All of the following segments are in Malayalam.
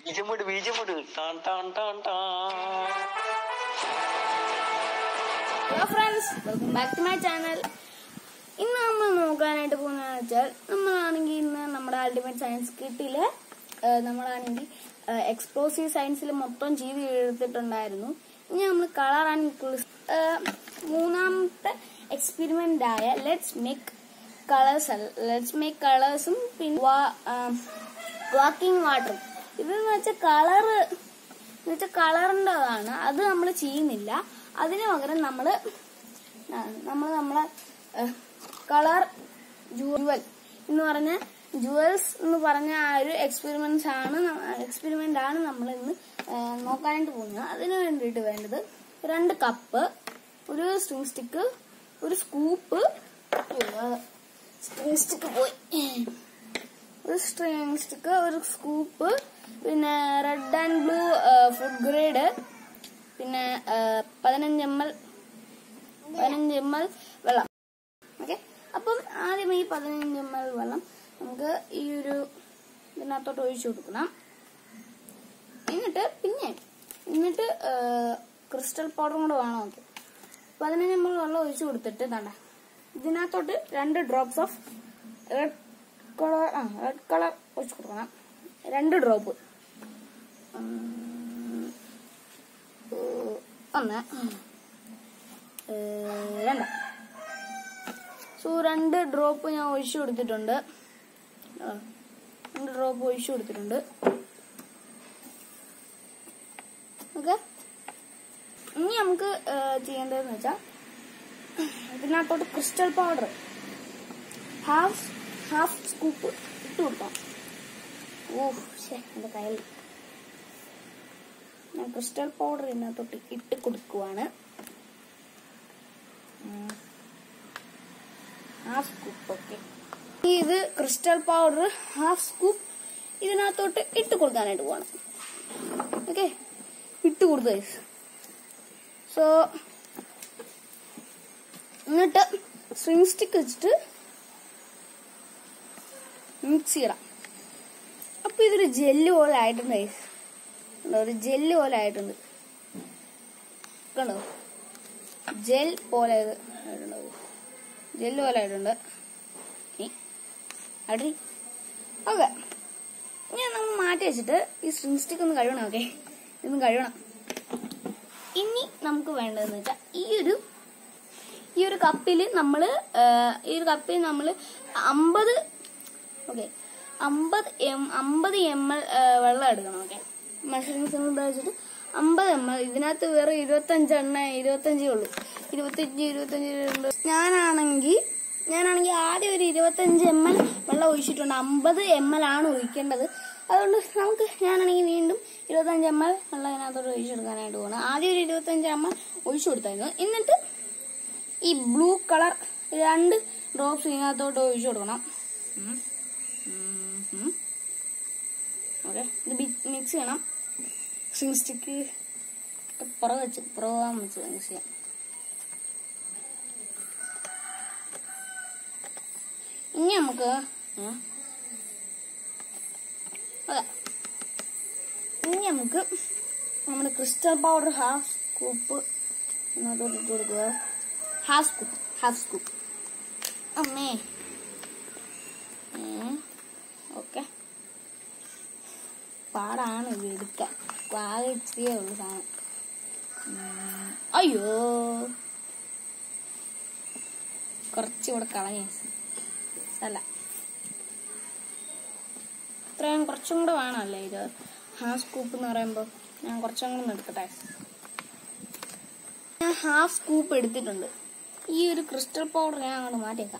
ബീജമുട് ബീജമുട് ടാൻ ടാൻ ടാൻ ടാൻ hello friends welcome back to my channel ഇന്ന് നമ്മൾ നോക്കാനായിട്ട് പോകുന്നതെന്ന് വെച്ചാൽ നമ്മളാണെങ്കിൽ ഇന്ന് നമ്മുടെ അൾട്ടിമേറ്റ് സയൻസ് കിട്ടില് നമ്മളാണെങ്കിൽ എക്സ്പ്ലോസീവ് സയൻസിൽ മൊത്തം ചെയ്ത് എടുത്തിട്ടുണ്ടായിരുന്നു ഇനി നമ്മൾ കളർ ആൻഡ് മൂന്നാമത്തെ എക്സ്പെരിമെന്റ് ആയ let's make colours let's make കളേഴ്സും പിന്നെ വാക്കിംഗ് വാട്ടറും ഇതെന്ന് വെച്ചാൽ കളറ് എന്നുവെച്ചാൽ കളറിൻ്റെതാണ് അത് നമ്മൾ ചെയ്യുന്നില്ല അതിന് പകരം നമ്മൾ നമ്മൾ നമ്മളെ കളർ ജുവൽ എന്ന് പറഞ്ഞ ജുവൽസ് എന്ന് പറഞ്ഞ ആ ഒരു എക്സ്പെരിമെന്റ്സ് ആണ് എക്സ്പെരിമെന്റ് ആണ് നമ്മൾ ഇന്ന് നോക്കാനായിട്ട് പോകുന്നത് അതിന് വേണ്ടിയിട്ട് വേണ്ടത് രണ്ട് കപ്പ് ഒരു സ്ട്രിങ് സ്റ്റിക്ക് ഒരു സ്കൂപ്പ് സ്ട്രിങ് സ്റ്റിക്ക് പോയി ഒരു സ്ട്രിങ് സ്റ്റിക്ക് ഒരു സ്കൂപ്പ് പിന്നെ red and blue food grade പിന്നെ പതിനഞ്ച് എം എൽ പതിനഞ്ച് എം എൽ വെള്ളം ഓക്കെ അപ്പം ആദ്യം ഈ പതിനഞ്ച് എം എൽ വെള്ളം നമുക്ക് ഈ ഒരു ഇതിനകത്തോട്ട് ഒഴിച്ചു കൊടുക്കണം എന്നിട്ട് പിന്നെ എന്നിട്ട് ക്രിസ്റ്റൽ പൗഡറും കൂടെ വേണം ഓക്കെ പതിനഞ്ച് എം എൽ വെള്ളം ഒഴിച്ചു കൊടുത്തിട്ട് തണ്ട ഇതിനകത്തോട്ട് രണ്ട് ഡ്രോപ്സ് ഓഫ് റെഡ് കളർ ആ റെഡ് കളർ ഒഴിച്ചു കൊടുക്കണം രണ്ട് ഡ്രോപ്പ് ഒന്ന് ഏഹ്, രണ്ട് സോ രണ്ട് ഡ്രോപ്പ് ഞാൻ ഒഴിച്ചു കൊടുത്തിട്ടുണ്ട് ആ, രണ്ട് ഡ്രോപ്പ് ഒഴിച്ചു കൊടുത്തിട്ടുണ്ട് ഓക്കെ ഇനി നമുക്ക് ഏഹ്, ചെയ്യേണ്ടതെന്ന് വെച്ചാൽ ഇതിനകത്തോട്ട് crystal powder half half scoop ഇട്ട് കൊടുക്കാം ഓ ശേ എന്റെ കയ്യിൽ ഞാൻ ക്രിസ്റ്റൽ പൗഡർ ഇതിനകത്തോട്ട് ഇട്ട് കൊടുക്കുവാണ് ഹാഫ് സ്കൂപ്പ് ഓക്കെ ഇത് ക്രിസ്റ്റൽ പൗഡർ ഹാഫ് സ്കൂപ്പ് ഇതിനകത്തോട്ട് ഇട്ട് കൊടുക്കാനായിട്ട് പോവാണ് ഓക്കെ ഇട്ട് കൊടുത്തു സോ എന്നിട്ട് സ്ട്രിങ് സ്റ്റിക്ക് വെച്ചിട്ട് മിക്സ് ചെയ്യണം അപ്പൊ ഇതൊരു ജെല്ല് പോലെ ആയിട്ടുണ്ട് guys. കണ്ടോ ഒരു ജെല്ല് പോലെ ആയിട്ടുണ്ട് കണ്ടോ ജെൽ പോലെ ഇത് ആയിട്ടുണ്ട് ജെല്ല് പോലെ ആയിട്ടുണ്ട് ഇനി അടി ഓക്കെ ഇനി നമ്മൾ മാറ്റി വെച്ചിട്ട് ഈ സ്ട്രിങ് സ്റ്റിക്ക് ഒന്ന് കഴുകണം ഓക്കെ ഇതൊന്ന് കഴുകണം ഇനി നമുക്ക് വേണ്ടതെന്ന് വെച്ചാൽ ഈ ഒരു ഈ ഒരു കപ്പിൽ നമ്മൾ ഈ ഒരു കപ്പിൽ നമ്മൾ അമ്പത് ഓക്കെ അമ്പത് എം അമ്പത് എം എൽ വെള്ളം എടുക്കണം ഓക്കെ മെഷറിംഗ് സിമ്പിൾ ഉപയോഗിച്ചിട്ട് അമ്പത് എം എൽ ഇതിനകത്ത് വേറെ ഇരുപത്തഞ്ച് എണ്ണ ഇരുപത്തഞ്ചേ ഉള്ളൂ ഇരുപത്തഞ്ച് ഇരുപത്തഞ്ച് ഉള്ളൂ ഞാനാണെങ്കിൽ ഞാനാണെങ്കിൽ ആദ്യം ഒരു ഇരുപത്തഞ്ച് എം എൽ വെള്ളം ഒഴിച്ചിട്ടുണ്ട് അമ്പത് എം എൽ ആണ് ഒഴിക്കേണ്ടത് അതുകൊണ്ട് നമുക്ക് ഞാനാണെങ്കിൽ വീണ്ടും ഇരുപത്തഞ്ച് എം എൽ വെള്ളം ഇതിനകത്തോട്ട് ഒഴിച്ചെടുക്കാനായിട്ട് പോകണം ആദ്യം ഒരു ഇരുപത്തഞ്ച് എം എൽ ഒഴിച്ചു കൊടുത്തായിരുന്നു എന്നിട്ട് ഈ ബ്ലൂ കളർ രണ്ട് ഡ്രോപ്സ് ഇതിനകത്തോട്ട് ഒഴിച്ചു കൊടുക്കണം ഓക്കെ ഇത് മിക്സ് ചെയ്യണം സ്ട്രിങ് സ്റ്റിക്ക് പുറകെ വെച്ച് പുറകാൻ വെച്ച് മിക്സ് ചെയ്യാം ഇനി നമുക്ക് ഏ? അതെ ഇനി നമുക്ക് നമ്മുടെ ക്രിസ്റ്റൽ പൗഡർ ഹാഫ് സ്കൂപ്പ് ഇതിനകത്തോട്ട് ഇട്ട് കൊടുക്കുക ഹാഫ് സ്കൂപ്പ് ഹാഫ് സ്കൂപ്പ് അമ്മേ ഓക്കെ പാടാണ് ഇത് എടുക്കാൻ ആകെ ഇച്ചിരിയേ ഉള്ളൂ സാധനം ഉം, അയ്യോ കുറച്ചുകൂടെ കളഞ്ഞ അല്ല ഇത്രയും കുറച്ചും കൂടെ വേണമല്ലേ ഇത് ഹാഫ് സ്കൂപ്പ് എന്ന് പറയുമ്പോൾ ഞാൻ കുറച്ചും കൂടെ ഒന്ന് എടുക്കട്ടെ ഞാൻ ഹാഫ് സ്കൂപ്പ് എടുത്തിട്ടുണ്ട് ഈ ഒരു ക്രിസ്റ്റൽ പൗഡർ ഞാൻ അങ്ങോട്ട് മാറ്റിയേക്കാം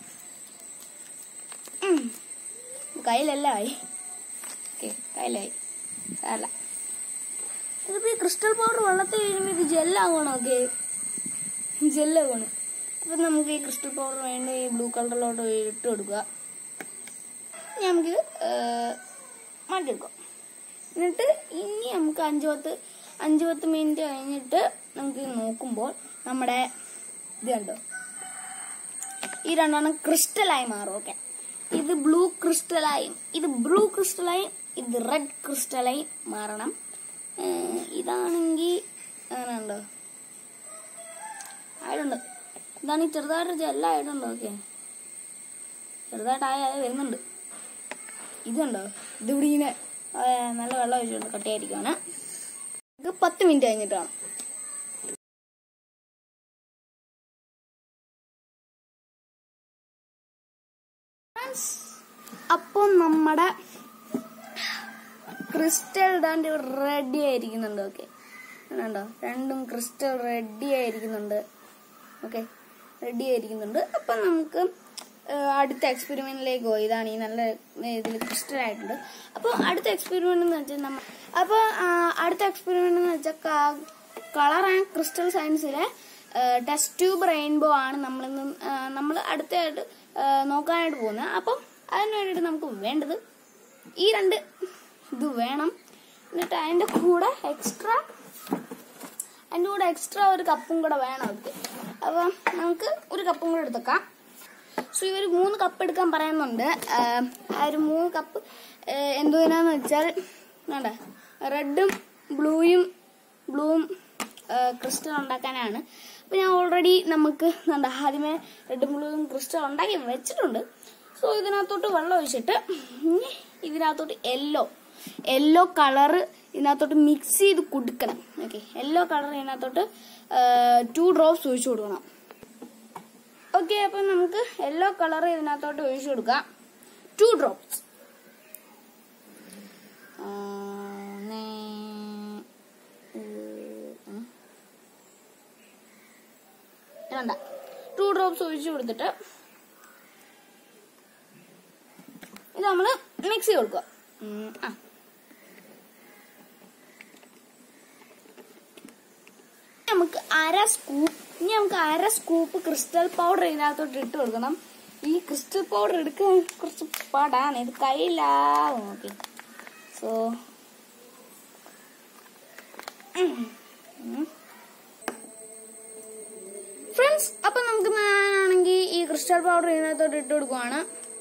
ഉം. കയ്യിലെല്ലാം ആയി ഓക്കെ കയ്യിലായി സാരല്ല ഇതിപ്പോ ഈ ക്രിസ്റ്റൽ പൗഡർ വെള്ളത്തിൽ വീഴുമ്പോൾ ഇത് ജെല്ലാകണം ഓക്കെ ജെല്ലാകണം അപ്പൊ നമുക്ക് ഈ ക്രിസ്റ്റൽ പൗഡർ വേണ്ട ഈ ബ്ലൂ കളറിലോട്ട് ഇട്ട് കൊടുക്കുക ഇനി നമുക്ക് മാറ്റിയെടുക്കാം എന്നിട്ട് ഇനി നമുക്ക് അഞ്ച് പത്ത് അഞ്ച് പത്ത് മിനിറ്റ് കഴിഞ്ഞിട്ട് നമുക്ക് നോക്കുമ്പോൾ നമ്മുടെ ഇത് കണ്ടോ ഈ രണ്ടെണ്ണം ക്രിസ്റ്റലായി മാറും ഓക്കെ ഇത് ബ്ലൂ ക്രിസ്റ്റലായും ഇത് ബ്ലൂ ക്രിസ്റ്റലായും ഇത് റെഡ് ക്രിസ്റ്റലായും മാറണം ഏഹ് ഇതാണെങ്കിൽ അങ്ങനെ ഉണ്ടോ ആയിട്ടുണ്ട് ഇതാണ് ഈ ചെറുതായിട്ട് ജെല്ല ആയിട്ടുണ്ട് ഓക്കെ ചെറുതായിട്ടായ അത് വരുന്നുണ്ട് ഇതുണ്ടോ ഇതിവിടെ ഇങ്ങനെ ആ, നല്ല വെള്ളം ഒഴിച്ചുകൊണ്ട് കട്ടിയായിരിക്കുവാണ് ഇത് പത്ത് മിനിറ്റ് കഴിഞ്ഞിട്ടാണ് അപ്പോൾ നമ്മുടെ ക്രിസ്റ്റൽ ഡാൻഡ് റെഡി ആയിരിക്കുന്നുണ്ട് ഓക്കെ കണ്ടോ രണ്ടും ക്രിസ്റ്റൽ റെഡി ആയിരിക്കുന്നുണ്ട് ഓക്കെ റെഡി ആയിരിക്കുന്നുണ്ട് അപ്പം നമുക്ക് ആ, അടുത്ത എക്സ്പെരിമെന്റിലേക്ക് പോയി ഇതാണ് ഈ നല്ല ഇതിൽ ക്രിസ്റ്റൽ ആയിട്ടുണ്ട് അപ്പോൾ അടുത്ത എക്സ്പെരിമെന്റ് എന്ന് വെച്ചാൽ നമ്മൾ അപ്പോൾ അടുത്ത എക്സ്പെരിമെന്റ് എന്ന് വെച്ചാൽ കളർ ആൻഡ് ക്രിസ്റ്റൽ സയൻസിലെ ടെസ്റ്റ് ട്യൂബ് റെയിൻബോ ആണ് നമ്മളിന്ന് നമ്മൾ അടുത്തായിട്ട് ആ, നോക്കാനായിട്ട് പോകുന്നത് അപ്പം അതിന് വേണ്ടിയിട്ട് നമുക്ക് വേണ്ടത് ഈ രണ്ട് ഇത് വേണം എന്നിട്ട് അതിന്റെ കൂടെ എക്സ്ട്രാ അതിന്റെ കൂടെ എക്സ്ട്രാ ഒരു കപ്പും കൂടെ വേണം അവർക്ക് അപ്പം നമുക്ക് ഒരു കപ്പും കൂടെ എടുത്തേക്കാം സോ ഇവർ മൂന്ന് കപ്പ് എടുക്കാൻ പറയുന്നുണ്ട് ആ, ആ ഒരു മൂന്ന് കപ്പ് എന്തുവിനാന്ന് വെച്ചാൽ വേണ്ട റെഡും ബ്ലൂയും ബ്ലൂവും ക്രിസ്റ്റൽ ഉണ്ടാക്കാനാണ് അപ്പൊ ഞാൻ ഓൾറെഡി നമുക്ക് വേണ്ട ആദ്യമേ റെഡും ബ്ലൂവും ക്രിസ്റ്റൽ ഉണ്ടാക്കി വെച്ചിട്ടുണ്ട് സോ ഇതിനകത്തോട്ട് വെള്ളം ഒഴിച്ചിട്ട് ഇനി ഇതിനകത്തോട്ട് യെല്ലോ യെല്ലോ കളറ് ഇതിനകത്തോട്ട് മിക്സ് ചെയ്ത് കൊടുക്കണം ഓക്കെ യെല്ലോ കളർ ഇതിനകത്തോട്ട് ടു ഡ്രോപ്സ് ഒഴിച്ചു കൊടുക്കണം ഓക്കെ അപ്പൊ നമുക്ക് യെല്ലോ കളർ ഇതിനകത്തോട്ട് ഒഴിച്ചു കൊടുക്കാം ടു ഡ്രോപ്സ് വേണ്ട ടു ഡ്രോപ്സ് ഒഴിച്ചു കൊടുത്തിട്ട് ഇത് നമ്മള് മിക്സ് ചെയ്ത് കൊടുക്കുക ഉം, ആ നമുക്ക് അര സ്കൂപ്പ് ഇനി നമുക്ക് അര സ്കൂപ്പ് ക്രിസ്റ്റൽ പൗഡർ ഇതിനകത്തോട്ട് ഇട്ട് കൊടുക്കണം ഈ ക്രിസ്റ്റൽ പൗഡർ എടുക്കാൻ കുറച്ച് പാടാണ് ഇത് കയ്യിലാവും നോക്കി സോ ഫ്രണ്ട്സ് അപ്പൊ നമുക്ക് ഞാനാണെങ്കിൽ ഈ ക്രിസ്റ്റൽ പൗഡർ ഇതിനകത്തോട്ട് ഇട്ട് കൊടുക്കുവാണ്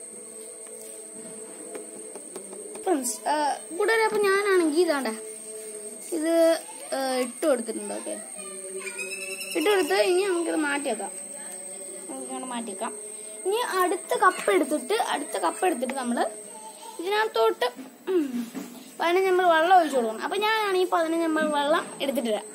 ഫ്രണ്ട്സ് കൂടാതെ അപ്പൊ ഞാനാണെങ്കിൽ ഇതാണ്ട ഇത് ആ, ഇട്ട് കൊടുത്തിട്ടുണ്ട് ഓക്കെ ഇട്ട് കൊടുത്ത് ഇനി നമുക്കിത് മാറ്റി വെക്കാം നമുക്കിങ്ങനെ മാറ്റി വെക്കാം ഇനി അടുത്ത കപ്പ് എടുത്തിട്ട് അടുത്ത കപ്പ് എടുത്തിട്ട് നമ്മള് ഇതിനകത്തോട്ട് ഉം, പതിനഞ്ച് നമ്മൾ വെള്ളം ഒഴിച്ചു കൊടുക്കണം അപ്പൊ ഞാനാണ് ഈ പതിനഞ്ച് നമ്മൾ വെള്ളം എടുത്തിട്ട് വരാം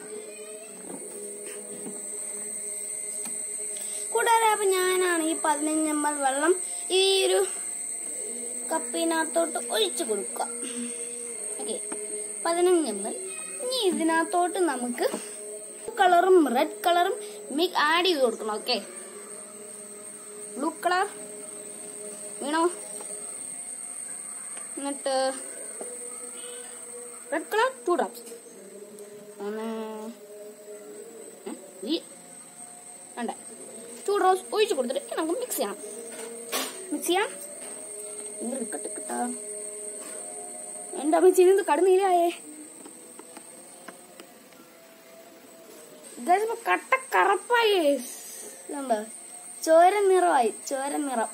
കൂടാതെ അപ്പൊ ഞാനാണ് ഈ പതിനഞ്ച് എം വെള്ളം ഈ ഒരു കപ്പിനകത്തോട്ട് ഒഴിച്ചു കൊടുക്കുക ഓക്കെ പതിനഞ്ച് എം ഇനി ഇതിനകത്തോട്ട് നമുക്ക് കളറും റെഡ് കളറും മിക് ആഡ് ചെയ്ത് കൊടുക്കണം ഓക്കെ ബ്ലൂ കളർ വീണോ എന്നിട്ട് റെഡ് കളർ ടു ഡ്രോപ്സ് ഒന്ന് ഉം, ഈ വേണ്ട ടു ഡ്രോപ്സ് ഒഴിച്ചു കൊടുത്തിട്ട് ഇനി നമുക്ക് മിക്സ് ചെയ്യണം മിക്സ് ചെയ്യാം എന്ത് എടുക്കട്ടെ കിട്ടാ എന്റെ അമ്മ ചെയ്യുന്നത് കടന്നീലായേ ഇതാ കട്ട കറപ്പായി ഇതുണ്ടോ ചോര നിറമായി ചോര നിറം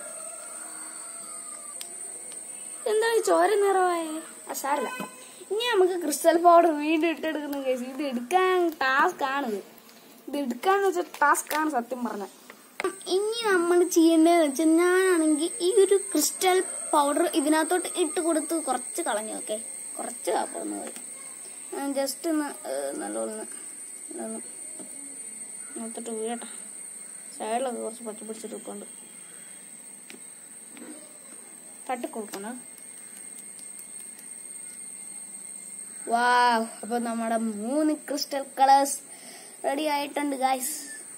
എന്താ ഈ ചോര നിറമായി ആ സാരല്ല ഇനി നമുക്ക് ക്രിസ്റ്റൽ പൗഡർ വീണ്ടും ഇട്ടെടുക്കുന്ന കേസ് ഇത് എടുക്കാൻ ടാസ്ക് ആണിത് ഇത് എടുക്കാന്ന് വെച്ചാൽ ടാസ്ക് ആണ് സത്യം പറഞ്ഞ ഇനി നമ്മൾ ചെയ്യേണ്ടതെന്ന് വെച്ചാൽ ഞാനാണെങ്കിൽ ഈ ഒരു ക്രിസ്റ്റൽ പൗഡർ ഇതിനകത്തോട്ട് ഇട്ട് കൊടുത്ത് കുറച്ച് കളഞ്ഞു ഓക്കെ കുറച്ച് കാപ്പൊന്ന് പോയി ജസ്റ്റ് ഒന്ന് ഏഹ്, നല്ലോണം നല്ലോണം നോത്തിട്ട് വീഴട്ടെ സൈഡിലൊക്കെ കുറച്ച് പട്ടി പിടിച്ചിട്ട് നിൽക്കുന്നുണ്ട് തട്ടിക്കൊടുക്കണം വാവ് അപ്പൊ നമ്മുടെ മൂന്ന് ക്രിസ്റ്റൽ കളേഴ്സ് റെഡി ആയിട്ടുണ്ട് ഗായ്സ്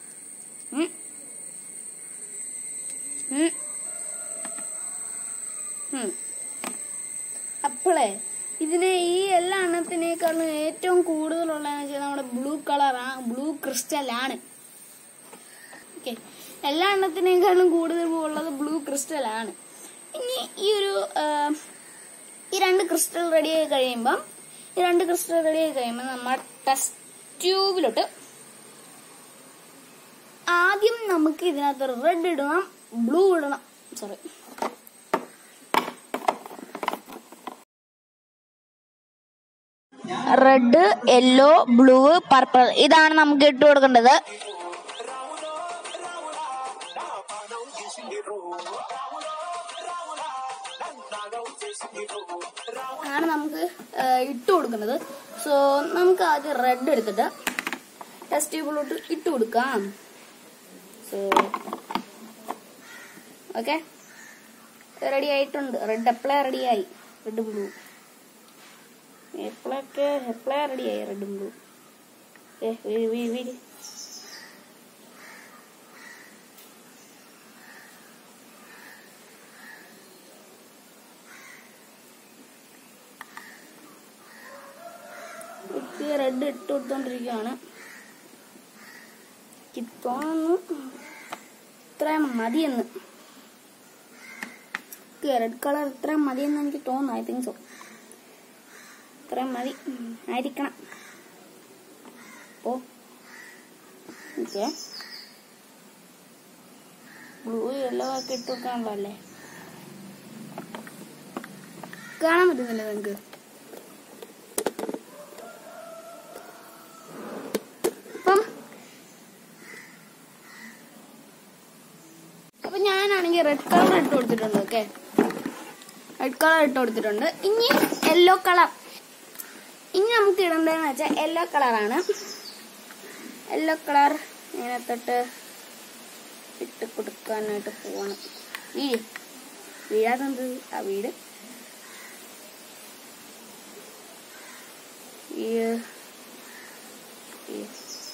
അപ്പോളേ ഇതിനെ ഈ എല്ലാ എണ്ണത്തിനേക്കാളും ഏറ്റവും കൂടുതലുള്ളതെന്ന് വെച്ചാൽ നമ്മുടെ ബ്ലൂ കളറാ ബ്ലൂ ക്രിസ്റ്റൽ ആണ് ഓക്കെ എല്ലാ എണ്ണത്തിനേക്കാളും കൂടുതൽ ഉള്ളത് ബ്ലൂ ക്രിസ്റ്റൽ ആണ് ഇനി ഈ ഒരു ആ, ഈ രണ്ട് ക്രിസ്റ്റൽ റെഡി ആയി കഴിയുമ്പം ഈ രണ്ട് ക്രിസ്റ്റൽ റെഡി ആയി കഴിയുമ്പോൾ നമ്മൾ ടെസ്റ്റ് ട്യൂബിലോട്ട് ആദ്യം നമുക്ക് ഇതിനകത്ത് റെഡ് ഇടണം ബ്ലൂ ഇടണം sorry red yellow blue purple ഇതാണ് നമുക്ക് ഇട്ട് കൊടുക്കേണ്ടത് ആണ് നമുക്ക് ഏഹ്, ഇട്ട് കൊടുക്കുന്നത് സോ നമുക്ക് ആദ്യം റെഡ് എടുത്തിട്ട് ടെസ്റ്റ് ട്യൂബിലോട്ട് ഇട്ട് കൊടുക്കാം സോ ഓക്കെ റെഡി ആയിട്ടുണ്ട് റെഡ് എപ്പോഴേ റെഡിയായി റെഡ് ബ്ലൂ എപ്പോഴൊക്കെ എപ്പോഴേ റെഡിയായി റെഡ് ബ്ലൂ ഏ വീട് വീട് വീട് റെഡ് ഇട്ട് കൊടുത്തോണ്ടിരിക്കുകയാണ് എനിക്ക് തോന്നുന്നു ഇത്രയും മതിയെന്ന് റെഡ് കളർ ഇത്രയും മതിയെന്ന് എനിക്ക് തോന്നുന്നു ഐ തിങ്ക് സോ ഇത്രയും മതി ഉം, ആയിരിക്കണം ഓ ഓക്കെ ബ്ലൂ യെല്ലോ ഒക്കെ ഇട്ട് വെക്കാണല്ലോ അല്ലേ കാണാൻ പറ്റുന്നില്ല നിങ്ങൾക്ക് അപ്പം അപ്പൊ ഞാനാണെങ്കിൽ റെഡ് കളർ ഇട്ട് കൊടുത്തിട്ടുണ്ട് ഓക്കെ റെഡ് കളർ ഇട്ട് കൊടുത്തിട്ടുണ്ട് ഇനി യെല്ലോ കളർ ഇനി നമുക്ക് ഇടേണ്ടതെന്ന് വെച്ചാൽ യെല്ലോ കളറാണ് യെല്ലോ കളർ ഇങ്ങനെ തൊട്ട് ഇട്ട് കൊടുക്കാനായിട്ട് പോവാണ് വീട് വീഴാതെന്ത് ആ വീട് വീട് വീട്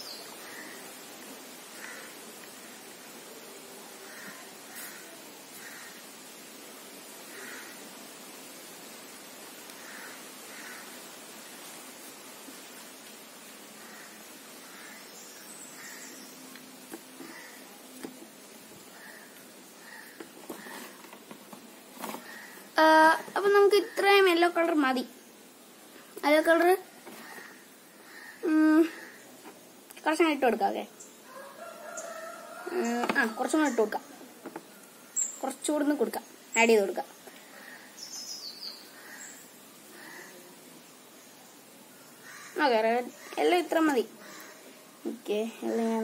ആ, അപ്പൊ നമുക്ക് ഇത്രയും യെല്ലോ കളർ മതി യെല്ലോ കളർ കുറച്ചും ഇട്ട് കൊടുക്കാം ഓക്കെ ആ കുറച്ചും കൂടെ ഇട്ട് കൊടുക്കാം കുറച്ചുകൂടെ ഒന്ന് കൊടുക്കാം ആഡ് ചെയ്ത് കൊടുക്കാം ഓക്കെ എല്ലാം ഇത്ര മതി ഓക്കെ എല്ലാം ഞാൻ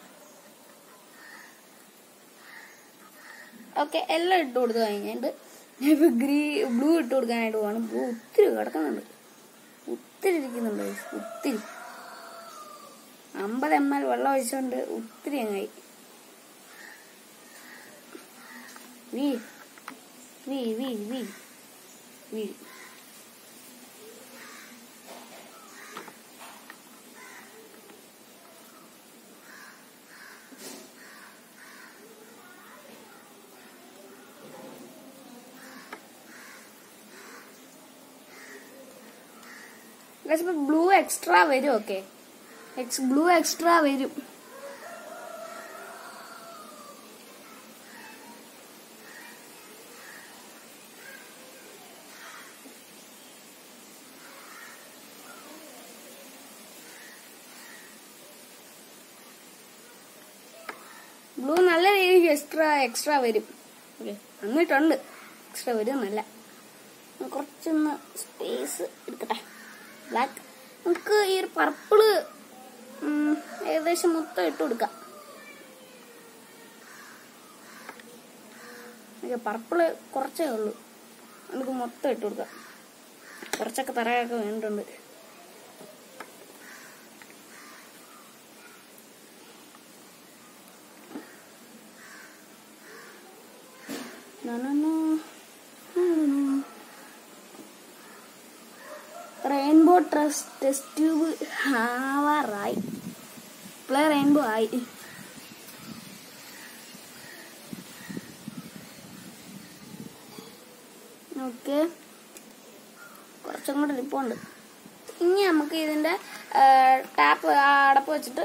ഓക്കെ എല്ലാം ഇട്ട് കൊടുത്തു കഴിഞ്ഞിട്ട് ഞാൻ ഇപ്പൊ ഗ്രീ ബ്ലൂ ഇട്ട് കൊടുക്കാനായിട്ട് പോവാണ് ബ്ലൂ ഒത്തിരി കിടക്കുന്നുണ്ട് ഒത്തിരി ഇരിക്കുന്നുണ്ട് guys, ഒത്തിരി അമ്പത് എം എൽ വെള്ളം ഒഴിച്ചുകൊണ്ട് ഒത്തിരി അങ്ങായി വീ വീ വീ വീ വീ ഇപ്പൊ ബ്ലൂ എക്സ്ട്രാ വരും ഓക്കെ ബ്ലൂ എക്സ്ട്രാ വരും ബ്ലൂ നല്ല രീതിക്ക് എക്സ്ട്രാ എക്സ്ട്രാ വരും ഓക്കെ വന്നിട്ടുണ്ട് എക്സ്ട്രാ വരും നല്ല ഞാൻ കുറച്ചൊന്ന് സ്പേസ് എടുക്കട്ടെ ബ്ലാക്ക് നമുക്ക് ഈ ഒരു പർപ്പിള് ഏകദേശം മൊത്തം ഇട്ട് കൊടുക്കാം പർപ്പിള് കുറച്ചേ ഉള്ളൂ നമുക്ക് മൊത്തം ഇട്ട് കൊടുക്കാം കുറച്ചൊക്കെ തറയൊക്കെ വേണ്ടിട്ടുണ്ട് റെയിൻബോ ട്രസ് ടെസ്റ്റ് ട്യൂബ് ആവാറായി പ്ലേ റെയിൻബോ ആയി ഓക്കെ കുറച്ചും കൂടെ ഇരിപ്പുണ്ട് ഇനി നമുക്ക് ഇതിന്റെ ടാപ്പ് അടപ്പ് വെച്ചിട്ട്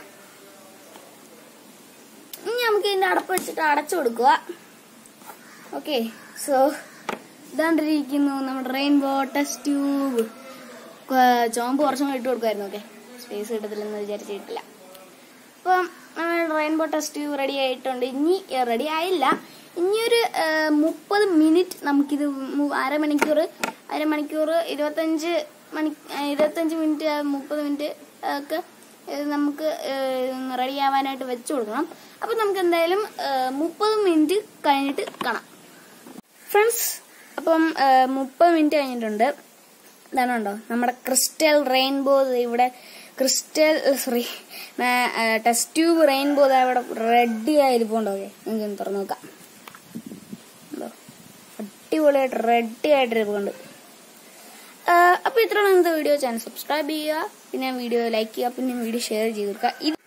ഇനി നമുക്ക് ഇതിന്റെ അടപ്പ് വെച്ചിട്ട് അടച്ചു കൊടുക്കുക ഓക്കെ സോ ഇതാണ്ടിരിക്കുന്നു നമ്മുടെ റെയിൻബോ ടെസ്റ്റ് ട്യൂബ് ചോമ്പ് കുറച്ചും കൂടെ ഇട്ട് കൊടുക്കുമായിരുന്നു ഓക്കെ സ്പേസ് കിട്ടത്തില്ലെന്ന് വിചാരിച്ചിട്ടില്ല അപ്പം റെയിൻബോ ടെസ്റ്റ് ട്യൂബ് റെഡി ആയിട്ടുണ്ട് ഇനി റെഡി ആയില്ല ഇനിയൊരു മുപ്പത് മിനിറ്റ് നമുക്കിത് മു- അരമണിക്കൂർ അരമണിക്കൂർ ഇരുപത്തഞ്ച് മണി ഇരുപത്തഞ്ച് മിനിറ്റ് മുപ്പത് മിനിറ്റ് ഒക്കെ ഇത് നമുക്ക് റെഡി ആവാനായിട്ട് വെച്ച് കൊടുക്കണം അപ്പം നമുക്ക് എന്തായാലും മുപ്പത് മിനിറ്റ് കഴിഞ്ഞിട്ട് കാണാം ഫ്രണ്ട്സ് അപ്പം മുപ്പത് മിനിറ്റ് കഴിഞ്ഞിട്ടുണ്ട് ഇതാണ് കണ്ടോ നമ്മുടെ ക്രിസ്റ്റൽ റെയിൻബോ ഇവിടെ crystal sorry test tube rainbow ഇവിടെ റെഡി ആയിരിപ്പുണ്ടോ നിങ്ങൾക്ക് തുറന്നു നോക്കാം ഉണ്ടോ അടിപൊളിയായിട്ട് റെഡി ആയിട്ടിരിപ്പുണ്ട് അപ്പൊ ഇത്രയാണ് ഇന്നത്തെ വീഡിയോ ചാനൽ സബ്സ്ക്രൈബ് ചെയ്യുക പിന്നെ വീഡിയോ ലൈക്ക് ചെയ്യുക പിന്നെ വീഡിയോ ഷെയർ ചെയ്ത് കൊടുക്കുക ഇത്